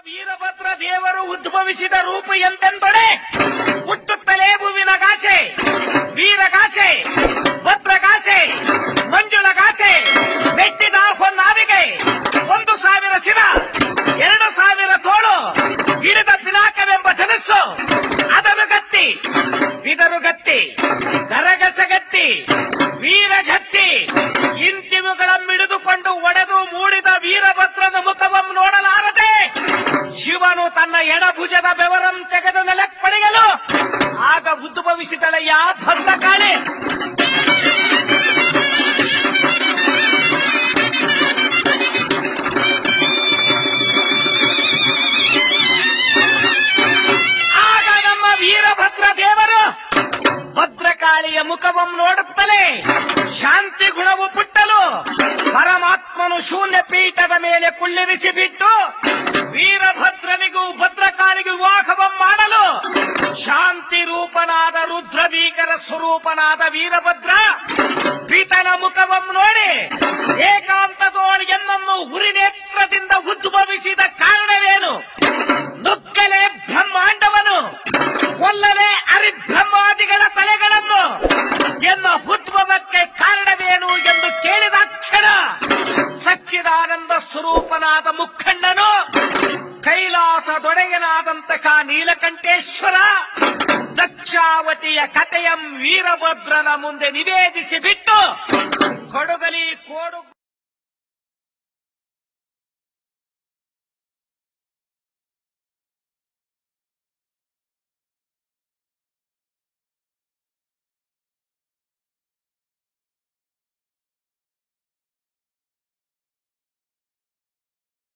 ವೀರಭದ್ರ ದೇವರು ಉದ್ಭವಿಸಿದ ರೂಪ ಎಂತೆಂದೊಡೆ ಹುಟ್ಟುತ್ತಲೇ ಹೂವಿನ ಗಾಚೆ ವೀರಗಾಚೆ ಭದ್ರಗಾಚೆ ಮಂಜುಳಗಾಚೆ ಮೆಟ್ಟಿದ ಹೊನ್ನಾವಿಗೆ ಒಂದು ಸಾವಿರ ಶಿರ ಎರಡು ಸಾವಿರ ತೋಳು ಗಿಡದ ಪಿನಾಕವೆಂಬ ಧನಸ್ಸು ಅದನು ಗತ್ತಿ ಬಿದರು ಗತ್ತಿ ಗರಗಸಗತ್ತಿ ವೀರಗತ್ತಿ ಇಂತಿವುಗಳ ಮಿಡಿದುಕೊಂಡು ಒಡೆದು ಮೂಡಿದ ವೀರಭದ್ರನ ಮುಖವನ್ನು ನೋಡಲಾರದೆ ಶಿವನು ತನ್ನ ಎಡಭುಜದ ಬೆವರಂ ತೆಗೆದು ನೆಲಕ್ಕೆ ಪಡೆಯಲು ಆಗ ಉದ್ಭವಿಸಿದಳ ಯಾ ಭದ್ರ ಕಾಳೆ ಆಗ ನಮ್ಮ ವೀರಭದ್ರ ದೇವರು ಭದ್ರಕಾಳಿಯ ಮುಖವನ್ನು ನೋಡುತ್ತಲೇ ಶಾಂತಿ ಗುಣವು ಪುಟ್ಟಲು ಪರಮಾತ್ಮನು ಶೂನ್ಯ ಪೀಠದ ಮೇಲೆ ಕುಳ್ಳಿರಿಸಿ ಬಿಟ್ಟು ವೀರಭದ್ರನಿಗೂ ಭದ್ರಕಾಳಿಗೂ ವಿವಾಹವಂ ಮಾಡಲು ಶಾಂತಿ ರೂಪನಾದ ರುದ್ರಭೀಕರ ಸ್ವರೂಪನಾದ ವೀರಭದ್ರ ಪೀತನ ಮುಖವಂ ನೋಡಿ ಏಕಾಂತದೋಳು ಎನ್ನನ್ನು ಹುರಿನೇತ್ರದಿಂದ ಉದ್ಭವಿಸಿದ ಕಾರಣವೇನು ನುಗ್ಗಲೆ ಬ್ರಹ್ಮಾಂಡವನು ಕೊಲ್ಲಲೆ ಅರಿಬ್ರಹ್ಮಾದಿಗಳ ತಲೆಗಳನ್ನು ಎನ್ನ ಉದ್ಭವಕ್ಕೆ ಕಾರಣವೇನು ಎಂದು ಕೇಳಿದ ಕ್ಷಣ ಸಚ್ಚಿದಾನಂದ ಸ್ವರೂಪನಾದ ಮುಖಂಡನು ಕೈಲಾಸದೊಡೆಯನಾದಂತಹ ನೀಲಕಂಠೇಶ್ವರ ದಕ್ಷಾವತಿಯ ಕಥೆಯಂ ವೀರಭದ್ರನ ಮುಂದೆ ನಿವೇದಿಸಿ ಬಿಟ್ಟು ಕೊಡುಗಲಿ ಕೋಡು